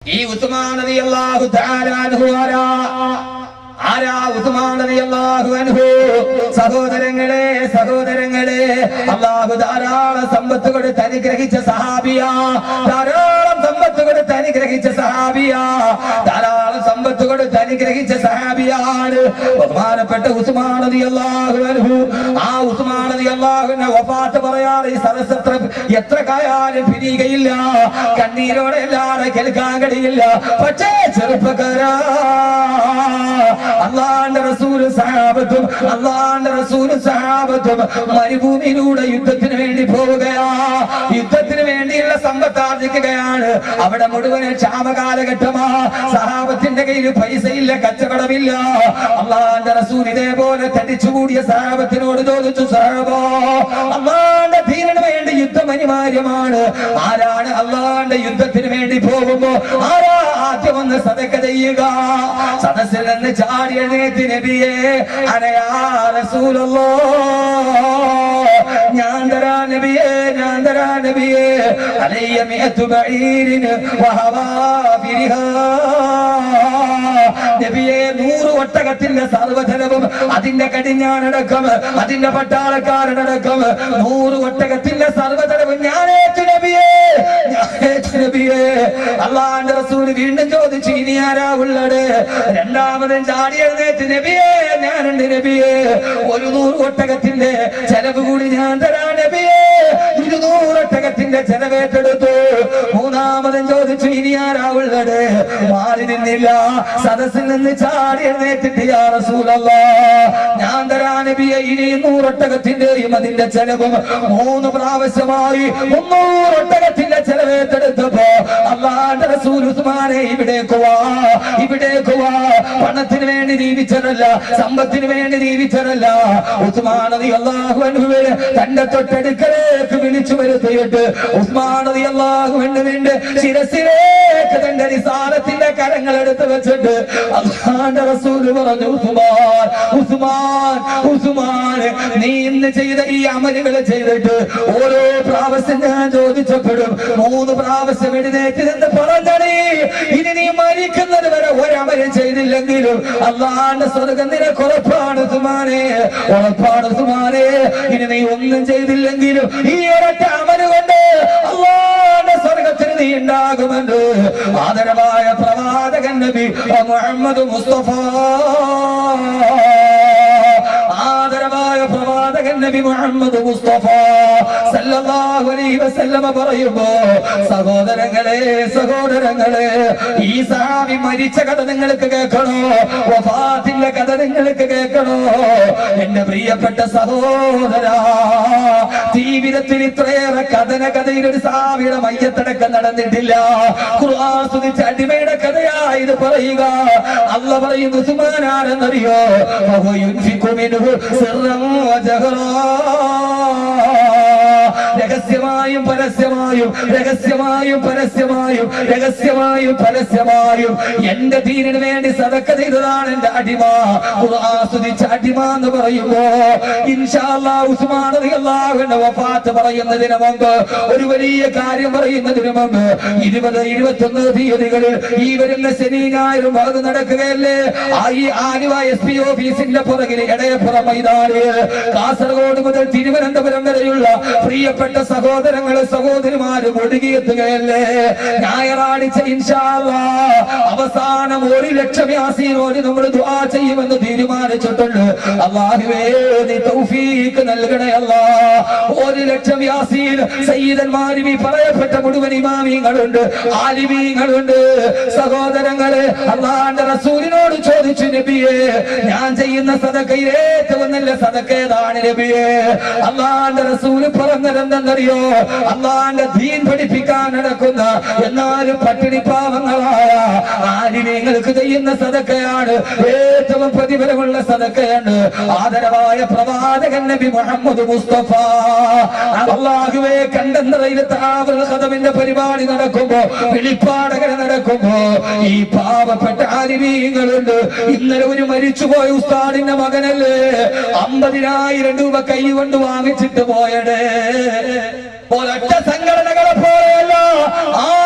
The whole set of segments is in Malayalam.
ഈ ഉസ്മാൻ റളിയല്ലാഹു തആല അൻഹു ആരാ ആരാ ഉസ്മാൻ റളിയല്ലാഹു അൻഹു സഹോദരങ്ങളെ സഹോദരങ്ങളെ അല്ലാഹു ധാരാളം സമ്പത്ത് കൊടുത്ത് അനുഗ്രഹിച്ച സഹാബിയ ധാരാളം സമ്പത്ത് കൊടുത്ത് അനുഗ്രഹിച്ച സഹാബിയ ധാരാളം സമ്പത്ത് കൊടുത്ത് അനുഗ്രഹിച്ച സഹാബിയാണ് ബഹുമാനപ്പെട്ട ഉസ്മാൻ റളിയല്ലാഹു അൻഹു ആ ഉസ്മാൻ റളിയല്ലാഹുവിന്റെ വഫാത്ത് പറയാറ് ഈ സദസ്സ് എത്ര എത്ര കായാലും പിരിയുകയില്ല കണ്ണീരോടെ അല്ലാതെ കേൾക്കാൻ കഴിയില്ല പക്ഷേ ചെറുപ്പക്കാരാ അള്ളാന്റെ റസൂല് സഹാബത്തും അള്ളാന്റെ റസൂല് സഹാബത്തും മരുഭൂമിയിലൂടെ യുദ്ധത്തിന് വേണ്ടി പോവുകയാ യുദ്ധത്തിന് വേണ്ടിയുള്ള സമ്പത്താർജിക്കുകയാണ് അവിടെ മുഴുവൻ ക്ഷാമകാലഘട്ടമാ സഹാബത്തിന്റെ കയ്യിൽ പൈസയില്ല കച്ചവടമില്ല അള്ളാന്റെ റസൂൽ ഇതേപോലെ തടിച്ചുകൂടിയ സഹാബത്തിനോട് ചോദിച്ചു സഹാബോ അള്ളാന്റെ ധീരന് വേണ്ടി യുദ്ധം അനിവാര്യമാണ് ആരാണ് അള്ളാന്റെ യുദ്ധത്തിന് വേണ്ടി പോകുമ്പോ ആരാ ആദ്യം ഒന്ന് സതക്ക ചെയ്യുക സദസ്സിൽ നിന്ന് ചാടി എഴുന്നേറ്റ് നബിയെ അനയാ റസൂലല്ലോ ഞാൻ തരാ നബിയെ ഞാൻ തരാ നബിയെ അലയ്യ മിഅത്തു ബഈരിന് വഹവാ ഫിരിഹാ നബിയെ നൂറ് ഒട്ടകത്തിന്റെ സർവ്വധനവും അതിന്റെ കടിഞ്ഞാനടക്കം അതിന്റെ പട്ടാളക്കാരനടക്കം നൂറ് ഒട്ടകത്തിന്റെ സർവ്വധനവും ഞാനേറ്റു നബിയെ ഞാനേറ്റു നബിയെ അള്ളാന്റെ റസൂല് വീണ്ടും ചോദിച്ചു ഇനി ആരാ ഉള്ളത് രണ്ടാമതും ചാടി എഴുന്നേറ്റ് നബിയെ ഞാനുണ്ട് നബിയെ ഒരു നൂറ് ഒട്ടകത്തിന്റെ ചെലവ് കൂടി ഞാൻ തരാ നബിയെ ഇരുന്നൂറ് ഒട്ടകത്തിന്റെ ചെലവേറ്റെടുത്തു മൂന്നാമതും ചോദിച്ചു ഇനി ആരാ ഉള്ളത് മാറി നിന്നില്ല സദസ്സിൽ നിന്ന് ചാടി എഴുന്നേറ്റിട്ട് യാ റസൂലല്ലാ ഞാൻ തരാ നബിയെ ഇനി നൂറൊട്ടകത്തിന്റെയും അതിന്റെ ചെലവും മൂന്ന് പ്രാവശ്യമായി മുന്നൂറൊട്ടകത്തിന്റെ ചെലവേറ്റെടുത്തപ്പോ അള്ളാന്റെ റസൂൽ ഉസ്മാനെ ഇവിടേക്ക് വാ ഇവിടേക്ക് വാ പണത്തിന് വേണ്ടി ജീവിച്ചതല്ല സമ്പത്തിന് വേണ്ടി ജീവിച്ചതല്ല ഉസ്മാൻ നദി അള്ളാഹുവിന് തന്റെ തൊട്ടടുക്കലേക്ക് വിളിച്ചു വരുത്തിയിട്ട് ഉസ്മാൻ നദി അള്ളാഹുവിന് വേണ്ടി ശിരസിലേക്ക് തന്റെ നിസാരത്തിന്റെ കരങ്ങൾ എടുത്ത് വെച്ചിട്ട് അള്ളാന്റെ റസൂൽ പറഞ്ഞു ഉസ്മാൻ ഉസ്മാൻ ഉസ്മാൻ നീ ഇന്ന് ചെയ്ത ഈ അമലുകൾ ചെയ്തിട്ട് ഓരോ പ്രാവശ്യം ഞാൻ ചോദിച്ചപ്പോഴും മൂന്ന് പ്രാവശ്യം എഴുന്നേറ്റ് നിന്ന് പറഞ്ഞണേ ഇനി നീ മരിക്കുന്നത് വരെ ഒരമലും ചെയ്തില്ലെങ്കിലും അള്ളാന്റെ സ്വർഗം നിനക്ക് ഉറപ്പാണ് ഉസ്മാനെ ഉറപ്പാണ് ഉസ്മാനെ ഇനി നീ ഒന്നും ചെയ്തില്ലെങ്കിലും ഈ ഒരൊറ്റ അമല് കൊണ്ട് അള്ളാന്റെ സ്വർഗത്തിന് നീ ഉണ്ടാകുമെന്ന് ആദരവായ പ്രവാചകൻ നബി മുഹമ്മദ് മുസ്തഫ ആദരവായ പ്രവാചകൻ നബി മുഹമ്മദ് മുസ്തഫ സല്ലല്ലാഹു അലൈഹി വസല്ലമ പറയുമ്പോ സഹോദരങ്ങളെ സഹോദരങ്ങളെ ഈ സഹാബി മരിച്ച കഥ നിങ്ങൾക്ക് കേൾക്കണോ വഫാത്തിന്റെ കഥ നിങ്ങൾക്ക് കേൾക്കണോ എന്റെ പ്രിയപ്പെട്ട സഹോദര ജീവിതത്തിൽ ഇത്രയേറെ കഥന കഥയിൽ ഒരു സാവിയുടെ മയ്യത്തടക്കം നടന്നിട്ടില്ല ഖുർആൻ സ്തുതിച്ച അടിമയുടെ കഥയായി ഇത് പറയുക അല്ല പറയുന്നു സുമാനാരെന്നറിയോ വഹു യുൻഫിഖു മിൻഹു സിർറൻ വജഹറാ രഹസ്യമായും പരസ്യമായും രഹസ്യമായും പരസ്യമായും രഹസ്യമായും പരസ്യമായും എന്റെ ദീനിന് വേണ്ടി സതക്ക ചെയ്തതാണ് എന്റെ അടിമ ഖുർആൻ സ്തുതിച്ച അടിമ എന്ന് പറയുമ്പോ ഇൻഷാല്ലാ ഉസ്മാൻ റളിയല്ലാഹുവിന്റെ വഫാത്ത് പറയുന്നതിന് മുമ്പ് ഒരു വലിയ കാര്യം പറയുന്നതിന് മുമ്പ് ഇരുപത് ഇരുപത്തൊന്ന് തീയതികളിൽ ഈ വരുന്ന ശനി ഞായറും അത് നടക്കുകയല്ലേ ആ ഈ ആലുവ എസ് പി ഓഫീസിന്റെ പുറകിൽ ഇടയപ്പുറം മൈതാനിയിൽ കാസർഗോഡ് മുതൽ തിരുവനന്തപുരം വരെയുള്ള പ്രിയപ്പെട്ട സഹോദരങ്ങള് സഹോദരിമാരും ഒഴുകിയെത്തുകയല്ലേ ഞായറാഴ്ച ഇൻഷാല്ലാ അവസാനം ഒരു ലക്ഷം യാസീനോട് നമ്മൾ ദുആ ചെയ്യുമെന്ന് തീരുമാനിച്ചിട്ടുണ്ട് അള്ളാഹുവേ നീ തൗഫീഖ് നൽകണേ അല്ലാ ഒരു ലക്ഷം യാസീൻ സയ്യിദന്മാരും ഈ പറയപ്പെട്ട മുഴുവൻ ഇമാമിങ്ങളുണ്ട് ആലിമീങ്ങളുണ്ട് സഹോദരങ്ങളെ അള്ളാന്റെ റസൂലിനോട് ചോദിച്ചു നബിയെ ഞാൻ ചെയ്യുന്ന സദക്കയിൽ ഏറ്റവും നല്ല സദക്ക ഏതാണ് നബിയെ അള്ളാന്റെ റസൂല് പറഞ്ഞതെന്തെന്നറിയോ അള്ളാന്റെ ദീൻ പഠിപ്പിക്കാൻ നടക്കുന്ന എന്നാലും പട്ടിണി പാവങ്ങളായ ആലിമീങ്ങൾക്ക് ചെയ്യുന്ന സദക്കയാണ് ഏറ്റവും പ്രതിഫലമുള്ള സദക്കയാണ് ആദരവായ പ്രവാചകൻ നബി മുഹമ്മദ് മുസ്തഫ അള്ളാഹുവെ കണ്ടെന്നറയിൽ താവൽ കഥമിന്റെ പരിപാടി നടക്കുമ്പോ വെളിപ്പാടകര നടക്കുമ്പോ ഈ പാവപ്പെട്ട ആലിമീങ്ങളുണ്ട് ഇന്നലെ ഒരു മരിച്ചുപോയ ഉസ്താദിന്റെ മകനല്ലേ അമ്പതിനായിരം രൂപ കൈ കൊണ്ട് വാങ്ങിച്ചിട്ട് പോയടേ ഒരൊറ്റ സംഘടനകളെ പോലെയല്ല ആര് തെറ്റ്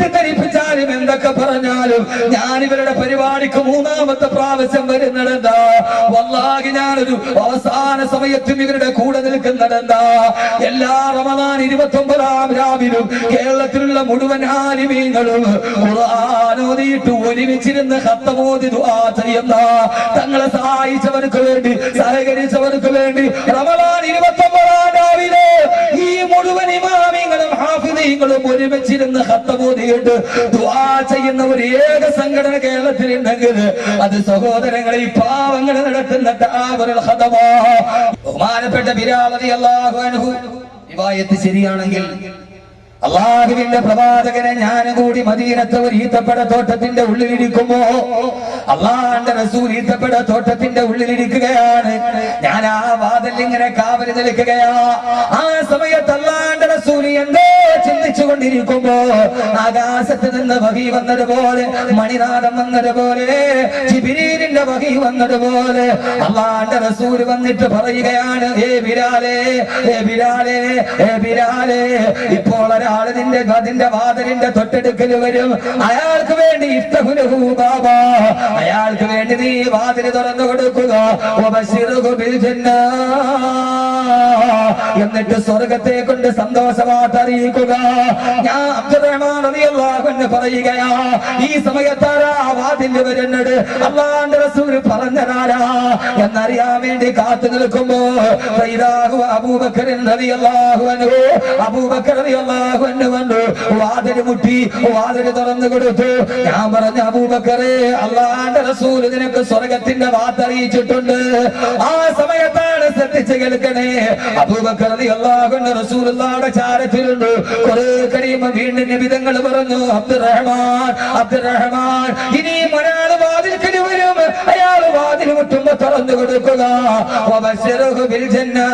തെറ്റിദ്ധരിപ്പിച്ചാലും എന്തൊക്കെ പറഞ്ഞാലും ഞാൻ ഇവരുടെ പരിപാടിക്ക് മൂന്നാമത്തെ പ്രാവശ്യം വരുന്നതെന്താ വല്ലാഹി ഞാനൊരു അവസാന സമയത്തും ഇവരുടെ കൂടെ നിൽക്കുന്നതെന്താ എല്ലാ റമദാൻ ഇരുപത്തി ഒമ്പതാം രാവിലും കേരളത്തിലുള്ള മുഴുവൻ ആലിമീങ്ങളും ഖുർആാനോദിയിട്ട് ഒരുമിച്ചിരുന്ന് ഹത്തമോദി ദുആ ചെയ്യുന്ന തങ്ങളെ സഹായിച്ചവർക്ക് വേണ്ടി സഹകരിച്ചവർക്ക് വേണ്ടി റമദാൻ ഇരുപത്തി ഒമ്പതാം രാവിലെ ഈ മുഴുവൻ ഇമാമിങ്ങളും ഹാഫിദീങ്ങളും ഒരുമിച്ചിരുന്ന് ഹത്തമോദിയിട്ട് ദുആ ചെയ്യുന്ന ഒരു ഏക സംഘടന കേരളത്തിലുണ്ടെങ്കിൽ അത് സഹോദരങ്ങളെ ഈ പാവങ്ങൾ നടത്തുന്ന ദാവറുൽ ഖദമാ. ബഹുമാനപ്പെട്ട ബിലാൽ അല്ലാഹു അൻഹു റിവായത്ത് ശരിയാണെങ്കിൽ അള്ളാഹുവിന്റെ പ്രവാചകനെ ഞാനും കൂടി മദീനത്തെ ഒരു ഈത്തപ്പട തോട്ടത്തിന്റെ ഉള്ളിലിരിക്കുമ്പോ അള്ളാന്റെ റസൂൽ ഈത്തപ്പട തോട്ടത്തിന്റെ ഉള്ളിലിരിക്കുകയാണ് ഞാൻ ആ വാതിൽ ഇങ്ങനെ കാവല് നിൽക്കുകയാ ആ സമയത്ത് അള്ളാന്റെ റസൂൽ എന്തോ ചിന്തിച്ചു കൊണ്ടിരിക്കുമ്പോ ആകാശത്ത് നിന്ന് വഹി വന്നതുപോലെ മണിനാഥം വന്നതുപോലെ ജിബിരീലിന്റെ വഹി വന്നതുപോലെ അള്ളാന്റെ റസൂൽ വന്നിട്ട് പറയുകയാണ് ഏ ബിരാലേ ഏ ബിരാലേ ഏ ബിരാലേ ഇപ്പോൾ ഒരാൾ നിന്റെ അതിന്റെ വാതിലിന്റെ തൊട്ടടുക്കൽ വരും അയാൾക്ക് വേണ്ടി ഇഷ്ടഹുലഹു ബാബ അയാൾക്ക് വേണ്ടി നീ വാതിൽ തുറന്നു കൊടുക്കുക വബശിറുഹു ബിൽ ജന്നാ. എന്നിട്ട് സ്വർഗത്തെ കൊണ്ട് സന്തോഷമായിട്ട് അറിയിക്കുക ഞാൻ അബ്ദുറഹ്മാൻ റളിയല്ലാഹു അൻഹു പറയുകയാ ഈ സമയത്താരാ വാതിൽ വരുന്നത് അള്ളാന്റെ റസൂൽ പറഞ്ഞതാരാ എന്നറിയാൻ വേണ്ടി കാത്തു നിൽക്കുമ്പോ ഫൈദാഹു അബൂബക്കർ റളിയല്ലാഹു അൻഹു അബൂബക്കർ റളിയല്ലാഹു അൻഹു വന്നു വാതിൽ മുട്ടി വാതിൽ തുറന്നു കൊടുത്തു ഞാൻ പറഞ്ഞ അബൂബക്കറെ അള്ളാന്റെ റസൂൽ നിനക്ക് സ്വർഗത്തിന്റെ വാത്തറിയിച്ചിട്ടുണ്ട് ആ സമയത്താണ് ശ്രദ്ധിച്ച് കേൾക്കണേ അബൂബക്കർ റളിയല്ലാഹു അൻഹു റസൂലുള്ളാഹിയുടെ ചാരത്തിലുണ്ട് കുറെ കഴിയുമ്പോ വീണ്ടും നിബിതങ്ങൾ പറഞ്ഞു അബ്ദുറഹ്മാൻ അബ്ദുറഹ്മാൻ ഇനിയും ഒരാൾ വാതിൽക്കൽ വരും അയാൾ വാതിൽ മുട്ടുമ്പോ തുറന്നു കൊടുക്കുക വബശ്ശിറുഹു ബിൽ ജന്നാ.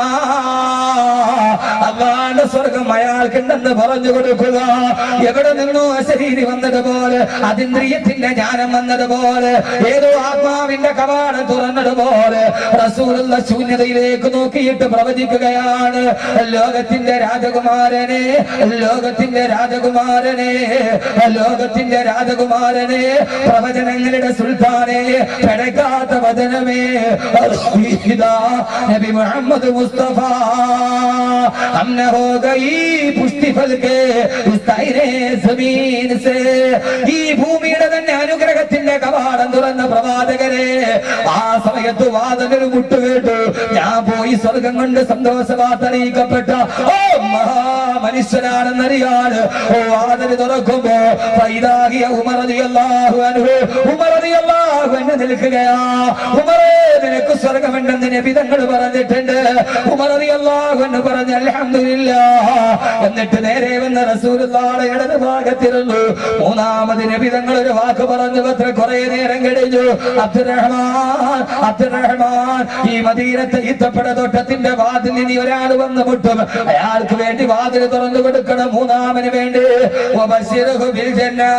അള്ളാന്റെ സ്വർഗം അയാൾക്കുണ്ടെന്ന് പറഞ്ഞു കൊടുക്കുക എവിടെ നിന്നോ ശരീരി വന്നതുപോലെ അതിന്ദ്രിയത്തിന്റെ ജ്ഞാനം വന്നതുപോലെ ഏതോ ആത്മാവിന്റെ കവാടം തുറന്നതുപോലെ റസൂലുള്ള ശൂന്യതയിലേക്ക് നോക്കിയിട്ട് പ്രവചിക്കുകയാണ് ലോകത്തിന്റെ രാജകുമാരനെ ലോകത്തിന്റെ രാജകുമാരനെ ലോകത്തിന്റെ രാജകുമാരനെ പ്രവചനങ്ങളുടെ സുൽത്താനെ പിഴക്കാത്ത വചനമേ ഇതാ നബി മുഹമ്മദ് മുസ്തഫ हम न हो गई पुष्टि फल के इस ताइरे जमीन से ഈ ഭൂമിയുടെ തന്നെ അനുഗ്രഹത്തിന്റെ കവാടം തുറന്ന പ്രവാചകരെ ആ സമയത്ത് വാദനൊരു മുട്ടുകേട്ടു ഞാൻ പോയി സ്വർഗം കൊണ്ട് സന്തോഷവാർത്ത അറിയിക്കപ്പെട്ട ഓ മഹാമനുഷ്യനാണെന്നറിയാട് ഓ വാതിൽ തുറക്കുമ്പോ ഫൈദാഹിയ ഉമറതിയല്ലാഹു അനുഹു ഉമറതിയല്ലാഹു എന്ന് നിൽക്കുകയാ ഉമറേ നിനക്ക് സ്വർഗമുണ്ടെന്ന് നബിതങ്ങൾ പറഞ്ഞിട്ടുണ്ട് ഉമറതിയല്ലാഹു എന്ന് പറഞ്ഞ അൽഹംദുലില്ലാ എന്നിട്ട് നേരെ വന്ന റസൂലുള്ളാഹിയുടെ ഇടത് ഭാഗത്തിരുന്നു മൂന്നാമത് നബിതങ്ങൾ ഒരു വാക്ക് പറഞ്ഞു അത്ര കുറെ നേരം കഴിഞ്ഞു അബ്ദുറഹ്മാൻ അബ്ദുറഹ്മാൻ ഈ മദീനത്തെ ഈത്തപ്പട തോട്ടത്തിന്റെ വാതിൽ ഇനി ഒരാൾ വന്ന് മുട്ടും അയാൾക്ക് വേണ്ടി വാതിൽ തുറന്നു കൊടുക്കണം മൂന്നാമന് വേണ്ടി വബശ്ശിറുഹു ബിൽ ജന്നാ.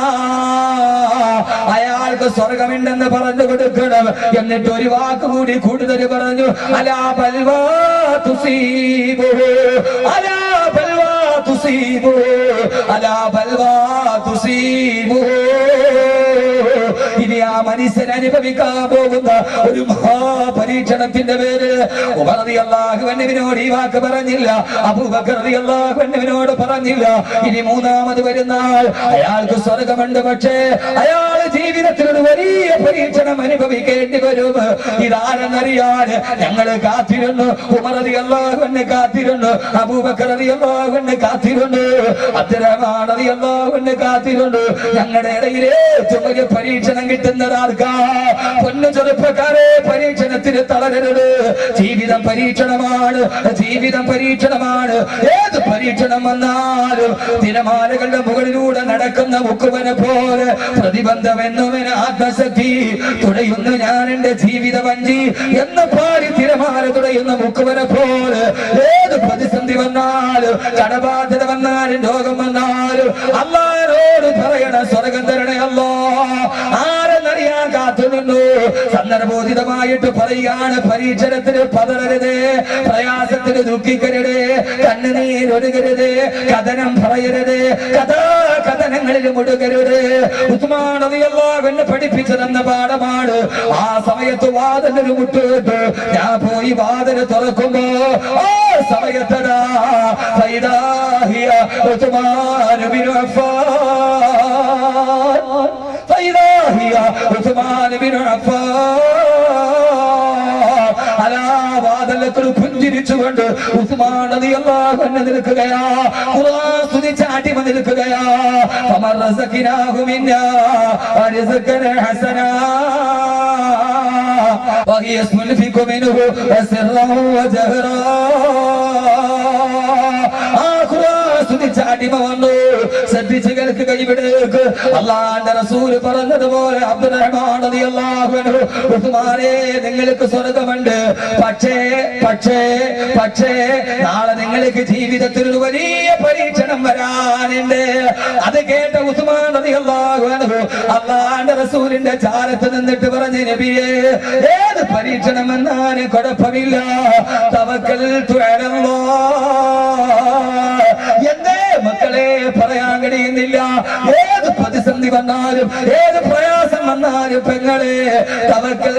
അയാൾക്ക് സ്വർഗമുണ്ടെന്ന് പറഞ്ഞു കൊടുക്കണം എന്നിട്ട് ഒരു വാക്ക് കൂടി കൂടുതൽ പറഞ്ഞു അലാ ബൽവാ തുസീബു അലാ ബൽവാ തുസീബു അലാ ബൽവാ തുസീബു ഇനി ആ മനുഷ്യൻ അനുഭവിക്കാൻ പോകുന്ന ഒരു മഹാപരീക്ഷണത്തിന്റെ പേര് ഉമറതി അള്ളാഹുവിനോട് ഈ വാക്ക് പറഞ്ഞില്ല അബൂബക്കറതി അള്ളാഹുവിനോട് പറഞ്ഞില്ല ഇനി മൂന്നാമത് വരുന്ന ആൾ അയാൾക്ക് സ്വർഗമുണ്ട് പക്ഷേ അയാൾ ജീവിതത്തിൽ ഒരു വലിയ പരീക്ഷണം അനുഭവിക്കേണ്ടി വരും ഇതാരെന്നറിയാൻ ഞങ്ങള് കാത്തിരുന്നു ഉമറതി അള്ളാഹുവിനെ കാത്തിരുന്നു അബൂബക്കറതി അള്ളാഹുവിനെ കാത്തിരുന്നു അബ്ദുറഹ്മാനതി അള്ളാഹുവിനെ കാത്തിരുന്നു ഞങ്ങളുടെ ഇടയിൽ ഏറ്റവും വലിയ പരീക്ഷണം കിട്ടുന്നത് ആർക്കാ പൊന്നു ചെറുപ്പക്കാരെ പരീക്ഷണത്തിന് തളരരുത് ജീവിതം പരീക്ഷണമാണ് ജീവിതം പരീക്ഷണമാണ് ഏത് പരീക്ഷണം വന്നാലും തിരമാലകളുടെ മുകളിലൂടെ നടക്കുന്ന മുക്കുവനെ പോലെ പ്രതിബന്ധം എന്നുവന് ആത്മശക്തി തുഴയുന്നു ഞാൻ എന്റെ ജീവിത വഞ്ചി എന്ന് പാടി തിരമാല തുഴയുന്ന മുക്കുവനെ പോലെ ഏത് പ്രതിസന്ധി വന്നാലും കടബാധ്യത വന്നാലും രോഗം വന്നാലും അള്ളാരോട് പറയണ സ്വർഗം തരണേ അല്ലോ ആരെന്നറിയാൻ കാത്തു നിന്നു സന്ദർഭോധി ഉചിതമായിട്ട് പറയുകയാണ് പരീക്ഷണത്തിന് പതറരുത് പ്രയാസത്തിന് ദുഃഖിക്കരുത് കണ്ണുനീരൊരുകരുത് കഥനം പറയരുത് കഥാ കഥനങ്ങളിൽ മുടുകരുത് ഉസ്മാനതിയല്ലാവെന്ന് പഠിപ്പിച്ചു തന്ന പാഠമാണ് ആ സമയത്ത് വാതിലൊരു മുട്ടിട്ട് ഞാൻ പോയി വാതില് തുറക്കുമ്പോ ആ സമയത്തതാ ഫൈദാഹിയ ഉസ്മാൻ ബിൻ അഫ്ഫാൻ ഫൈദാഹിയ ഉസ്മാൻ ബിൻ അഫ്ഫാൻ അലാ വാതിലത്തിൽ പുഞ്ചിരിച്ചുകൊണ്ട് ഉസ്മാൻ റളിയല്ലാഹു അൻഹു നിൽക്കുകയാ ഖുർആൻ സ്തുതിച്ച് അടിമ നിൽക്കുകയാ ഫമൻ റസഖിനാഹു മിന്നാ റിസ്ഖൻ ഹസനാ وهي يسلفك منه سرا وجهرا ആ ഖുർആൻ സ്തുതിച്ച അടിമ വന്നു ശ്രദ്ധിച്ച് കേൾക്കുക ഇവിടേക്ക് അള്ളാന്റെ റസൂൽ പറഞ്ഞതുപോലെ അബ്ദുറഹ്മാൻ റളിയല്ലാഹു അൻഹു ഉസ്മാനെ നിങ്ങൾക്ക് സ്വർഗമുണ്ട് പക്ഷേ പക്ഷേ പക്ഷേ നാളെ നിങ്ങൾക്ക് ജീവിതത്തിൽ ഒരു വലിയ പരീക്ഷണം വരാനുണ്ട് അത് കേട്ട ഉസ്മാൻ റളിയല്ലാഹു അൻഹു അള്ളാന്റെ റസൂലിന്റെ ചാരത്ത് നിന്നിട്ട് പറഞ്ഞു നബിയേ ഏത് പരീക്ഷണം വന്നാലും കുഴപ്പമില്ല തവക്കൽ എന്തേ മക്കളെ പറയാൻ കഴിയുന്നില്ല ഏത് പ്രതിസന്ധി വന്നാലും ഏത് പ്രയാസം വന്നാലും പെങ്ങളെ തവക്കൽ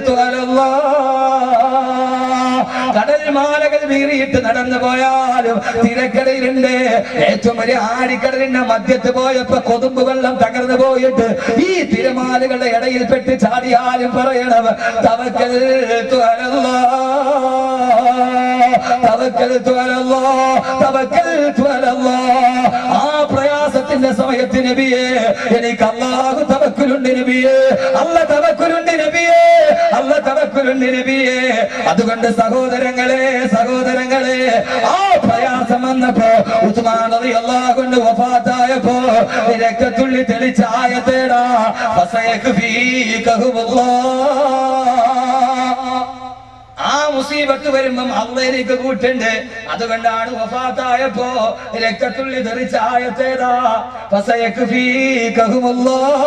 കടൽ മാലകൾ വീറിയിട്ട് നടന്നു പോയാലും തിരക്കടയിലുണ്ട് ഏറ്റവും വലിയ ആടിക്കടലിന്റെ മധ്യത്ത് പോയപ്പോ കൊതുമ്പ് വെള്ളം തകർന്നു പോയിട്ട് ഈ തിരമാലകളുടെ ഇടയിൽ പെട്ട് ചാടിയാലും പറയണം തവക്കൽ തവക്കൽതു അലല്ലാഹ് തവക്കൽതു അലല്ലാഹ് ആ പ്രയാസത്തിന്റെ സമയത്ത് നബിയേ എനിക്ക് അല്ലാഹു തവക്കുലുണ്ട് നബിയേ അല്ല തവക്കുലുണ്ട് നബിയേ അല്ല തവക്കുലുണ്ട് നബിയേ അതുകൊണ്ട് സഹോദരങ്ങളെ സഹോദരങ്ങളെ ആ പ്രയാസം വന്നപ്പോ ഉസ്മാൻ റളിയല്ലാഹു അൻഹു വഫാത്തായപ്പോ രക്തത്തുള്ളി തെളിച്ച ആയത്തേടാ ഫസയക് ഫീകഹുല്ലാഹ് ആ മുസീബത്ത് വരുമ്പം അള്ളയിലേക്ക് കൂട്ടുണ്ട് അതുകൊണ്ടാണ് വഫാത്തായപ്പോ രക്തത്തുള്ളി തെറിച്ച ആയത്തേതാ ഫസയക് ഫീകഹുമുല്ലാഹ്.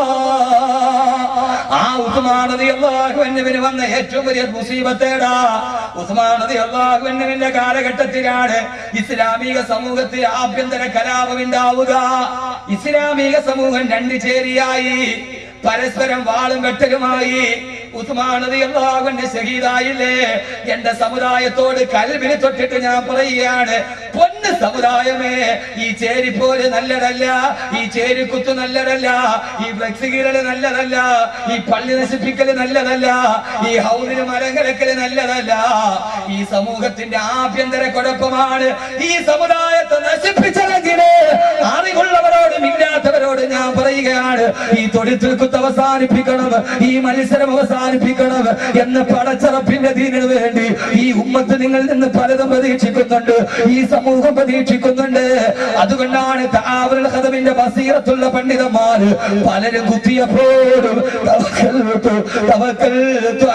ആ ഉസ്മാനതി അള്ളാഹുവിന് വന്ന ഏറ്റവും വലിയ മുസീബത്തേടാ ഉസ്മാനതി അള്ളാഹുവിന്റെ കാലഘട്ടത്തിലാണ് ഇസ്ലാമിക സമൂഹത്തിൽ ആഭ്യന്തര കലാപം ഉണ്ടാവുക ഇസ്ലാമിക സമൂഹം രണ്ട് ചേരിയായി പരസ്പരം വാളും വെട്ടലുമായി ഉസ്മാനതി അള്ളാഹുവിന്റെ ഷഹീദായില്ലേ എന്റെ സമുദായത്തോട് കൽവിന് തൊട്ടിട്ട് ഞാൻ പറയുകയാണ് പൊന്ന് സമുദായമേ ഈ ചേരിപ്പോര് നല്ലതല്ല ഈ ചേരിക്കുത്ത് നല്ലതല്ല ഈ ഫ്ലെക്സ് കീറല് നല്ലതല്ല ഈ പള്ളി നശിപ്പിക്കല് നല്ലതല്ല ഈ ഹൗദിന് മരം കിടക്കല് നല്ലതല്ല ഈ സമൂഹത്തിന്റെ ആഭ്യന്തര കുഴപ്പമാണ് ഈ സമുദായത്തെ നശിപ്പിച്ചതെങ്കിൽ അറിവുള്ളവരോടും ഇല്ലാത്തവരോട് ഞാൻ പറയുകയാണ് ഈ തൊഴിൽ കുത്ത് അവസാനിപ്പിക്കണം ഈ മത്സരം അവസാനിപ്പിക്കണം എന്ന് പടച്ചറപ്പിന്റെ ദീനിന് വേണ്ടി ഈ ഉമ്മത്ത് നിങ്ങളിൽ നിന്ന് പലതും പ്രതീക്ഷിക്കുന്നുണ്ട് ഈ സമൂഹം പ്രതീക്ഷിക്കുന്നുണ്ട് അതുകൊണ്ടാണ് താവൽ ഹദമിന്റെ ബസീറത്തുള്ള പണ്ഡിതന്മാര് പലരും കുത്തിയപ്പോഴും തവക്കൽതു, തവക്കൽതു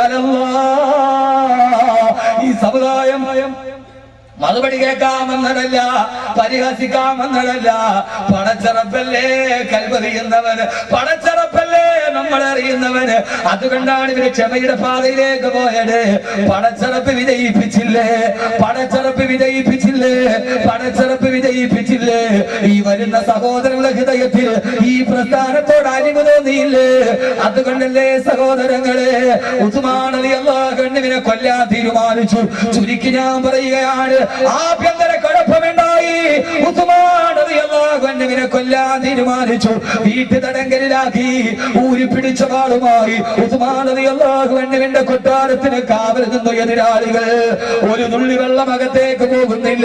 അലല്ലാഹ്. ഈ സമുദായം മറുപടി കേൾക്കാമെന്നതല്ല പരിഹസിക്കാമെന്നതല്ല പടച്ചറപ്പല്ലേ കൽവറിയുന്നവന് പടച്ചറപ്പല്ലേ നമ്മൾ അറിയുന്നവന് അതുകൊണ്ടാണ് ഇവര് ക്ഷമയുടെ പാതയിലേക്ക് പോയത് പടച്ചറപ്പ് വിജയിപ്പിച്ചില്ലേ പടച്ചറപ്പ് വിജയിപ്പിച്ചില്ലേ പടച്ചറപ്പ് വിജയിപ്പിച്ചില്ലേ ഈ വരുന്ന സഹോദരങ്ങളുടെ ഹൃദയത്തിൽ ഈ പ്രസ്ഥാനത്തോട് അലിവ് തോന്നിയില്ലേ അതുകൊണ്ടല്ലേ സഹോദരങ്ങളെ ഉസ്മാനതി അള്ളാഹുവിനെ കൊല്ലാൻ തീരുമാനിച്ചു ചുരുക്കി ഞാൻ പറയുകയാണ് ആഭ്യന്തര കുഴപ്പമുണ്ടായി ഉസ്മാനതി അള്ളാഹുവിനെ കൊല്ലാൻ തീരുമാനിച്ചു വീട്ടു തടങ്കലിലാക്കി ഊരി പിടിച്ച വാളുമായി ഉസ്മാനതി അള്ളാഹുവിന്റെ കൊട്ടാരത്തിന് കാവൽ നിന്നു എതിരാളികൾ ഒരു തുള്ളി വെള്ളം അകത്തേക്ക് പോകുന്നില്ല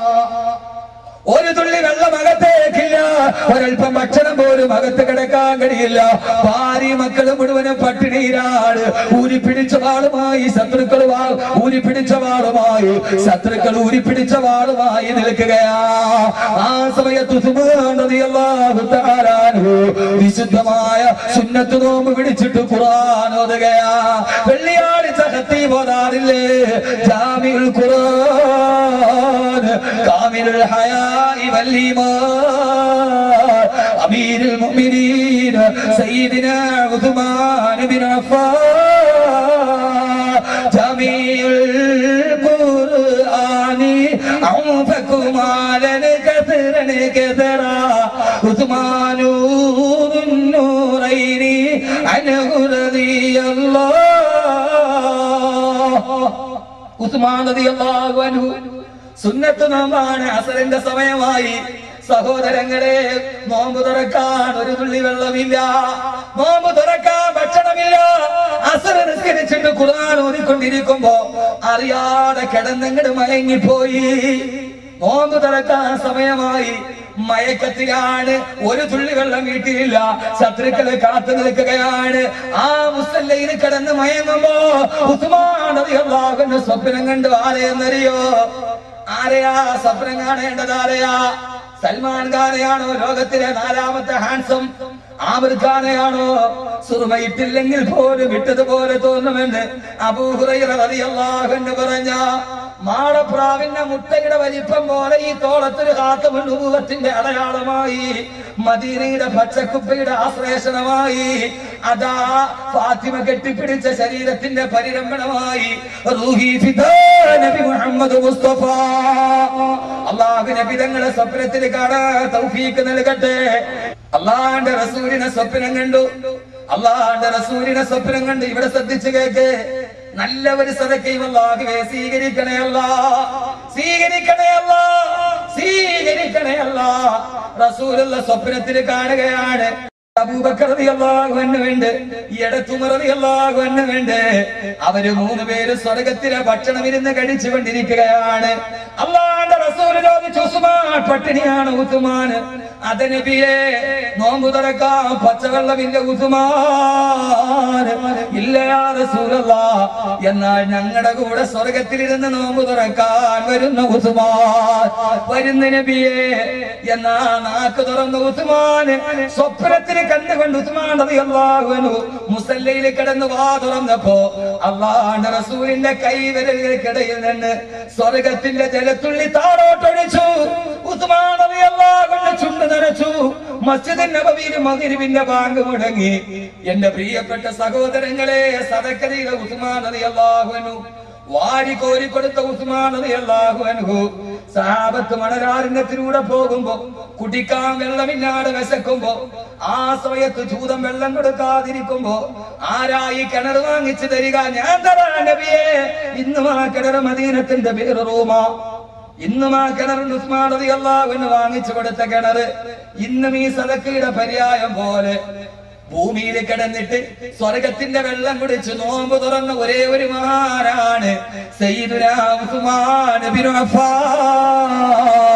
ഒരു തുള്ളി വെള്ളം അകത്തേക്കില്ല ഒരൽപ്പം ഭക്ഷണം പോലും അകത്ത് കിടക്കാൻ കഴിയില്ല ഭാര്യ മക്കള് മുഴുവനും പട്ടിണിയിലാണ് ഊരി പിടിച്ച വാളുമായി ശത്രുക്കൾ വാ- ഊരി പിടിച്ച വാളുമായി ശത്രുക്കൾ ഊരി പിടിച്ച വാളുമായി നിൽക്കുകയാ ആ സമയത്ത് ഉസ്മാൻ റളിയല്ലാഹു തആല അൻഹു വിശുദ്ധമായ സുന്നത്ത് നോമ്പ് പിടിച്ചിട്ട് ഖുർആൻ ഓതുകയാ വെള്ളിയാഴ്ച ഹത്തി പോതാറില്ലേ ജാമിഉൽ ഖുർആൻ കാമിലുൽ ഹയാ والإيمان أمير المؤمنين سيدنا عثمان بن عفان ഉസ്മാനു നൂറൈനി അനുഹുറദിയല്ലോ ഉസ്മാൻ റളിയല്ലാഹു അൻഹു സുന്നത്ത് നോമ്പാണ് അസറിന്റെ സമയമായി സഹോദരങ്ങളെ നോമ്പ് തുറക്കാൻ ഒരു തുള്ളി വെള്ളമില്ല നോമ്പ് തുറക്കാൻ ഭക്ഷണമില്ല അസർ നിസ്കരിച്ചിട്ട് ഖുർആൻ ഓതിക്കൊണ്ടിരിക്കുമ്പോ അറിയാതെ കിടന്നങ്ങട് മയങ്ങിപ്പോയി നോമ്പ് തുറക്കാൻ സമയമായി മയക്കത്തിലാണ് ഒരു തുള്ളി വെള്ളം വീട്ടിലില്ല ശത്രുക്കളെ കാത്തു നിൽക്കുകയാണ് ആ മുസല്ലയിൽ കിടന്ന് മയങ്ങുമ്പോ ഉസ്മാൻ റളിയല്ലാഹുവിന്റെ സ്വപ്നം കണ്ടു ആരെയെന്നറിയോ ആരെയാ സ്വപ്നം കാണേണ്ടത് ആരെയാ സൽമാൻ ഖാനെയാണോ ലോകത്തിലെ നാലാമത്തെ ഹാൻസം ആമിർ ഖാനെയാണോ സുറുമയിട്ടില്ലെങ്കിൽ പോലും ഇട്ടതുപോലെ തോന്നുമെന്ന് അബൂഹുറൈറ റളിയല്ലാഹു അൻഹു പറഞ്ഞ മാടപ്രാവിന്റെ മുട്ടയുടെ വലിപ്പം പോലെ ഈ തോളത്തൊരു കാത്തുമുഴുവത്തിന്റെ അടയാളമായി മദീനയുടെ പച്ചക്കുപ്പയുടെ ആശ്ലേഷണമായി അതാ ഫാത്തിമ കെട്ടിപ്പിടിച്ച ശരീരത്തിന്റെ പരിരംഭണമായി റൂഹി ഫിദാ നബി മുഹമ്മദ് മുസ്തഫ അള്ളാഹു നബിതങ്ങളെ സ്വപ്നത്തിൽ കാണാൻ തൗഫീക്ക് നൽകട്ടെ അള്ളാന്റെ റസൂലിനെ സ്വപ്നം കണ്ടു അള്ളാന്റെ റസൂലിനെ സ്വപ്നം കണ്ട് ഇവിടെ ശ്രദ്ധിച്ചു കേക്ക് നല്ല ഒരു സദക്കയും അല്ലാഹുവേ സ്വീകരിക്കണേ അല്ല സ്വീകരിക്കണേ അല്ല സ്വീകരിക്കണേ അല്ല റസൂലുള്ള സ്വപ്നത്തിൽ കാണുകയാണ് അബൂബക്കർ റളിയല്ലാഹു അൻഹു ഉണ്ട് ഇടത്തുമർ റളിയല്ലാഹു അൻഹു ഉണ്ട് അവര് മൂന്ന് പേര് സ്വർഗത്തിലെ ഭക്ഷണം ഇരുന്ന് കഴിച്ചു കൊണ്ടിരിക്കുകയാണ് അള്ളാന്റെ റസൂല് ചോദിച്ചു ഉസ്മാൻ പട്ടിണിയാണ് ഉസ്മാൻ അത് നബിയെ നോമ്പ് തുറക്കാം പച്ചവെള്ളമില്ല ഉസ്മാൻ ഇല്ലയാ റസൂലല്ലാ എന്നാൽ ഞങ്ങളുടെ കൂടെ സ്വർഗത്തിലിരുന്ന് നോമ്പ് തുറക്കാൻ വരുന്ന ഉസ്മാൻ വരുന്ന നബിയെ എന്നാ നാക്ക് തുറന്ന ഉസ്മാൻ സ്വപ്നത്തിൽ കണ്ടുകൊണ്ട് ഉസ്മാൻ റളിയല്ലാഹു അൻഹു മുസല്ലയിൽ കിടന്ന് വാ തുറന്നപ്പോ അള്ളാഹുവിന്റെ റസൂലിന്റെ കൈവിരലുകൾക്കിടയിൽ നിന്ന് സ്വർഗത്തിന്റെ ജലത്തുള്ളി താഴോട്ടൊഴിച്ചു ഉസ്മാൻ റളിയല്ലാഹു അൻഹു ചുണ്ട് നനച്ചു മസ്ജിദ് നബവിയിൽ മഗ്രിബിന്റെ ബാങ്ക് മുടങ്ങി എന്റെ പ്രിയപ്പെട്ട സഹോദരങ്ങളെ സദക്കരീത ഉസ്മാൻ റളിയല്ലാഹു അൻഹു വാരി കോരി കൊടുത്ത ഉസ്മാൻ റളിയല്ലാഹു അൻഹു സഹാബത്ത് മണരാരണ്യത്തിലൂടെ പോകുമ്പോ കുടിക്കാൻ വെള്ളമില്ലാതെ വിശക്കുമ്പോ ആ സമയത്ത് ചൂതം വെള്ളം കൊടുക്കാതിരിക്കുമ്പോ ആരായി കിണർ വാങ്ങിച്ചു തരിക ഞാൻ തരാ നബിയെ ഇന്നും ആ കിണർ മദീനത്തിന്റെ പേര് റൂമാ ഇന്നും ആ കിണർ ഉസ്മാൻ റളിയല്ലാഹു അൻഹു വാങ്ങിച്ചു കൊടുത്ത കിണർ ഇന്നും ഈ സദക്കയുടെ പര്യായം പോലെ ഭൂമിയിൽ കിടന്നിട്ട് സ്വർഗത്തിന്റെ വെള്ളം കുടിച്ച് നോമ്പ് തുറന്ന ഒരേ ഒരു മഹാനാണ് സയ്യിദുനാ ഉസ്മാൻ ബിൻ അഫ്ഫാൻ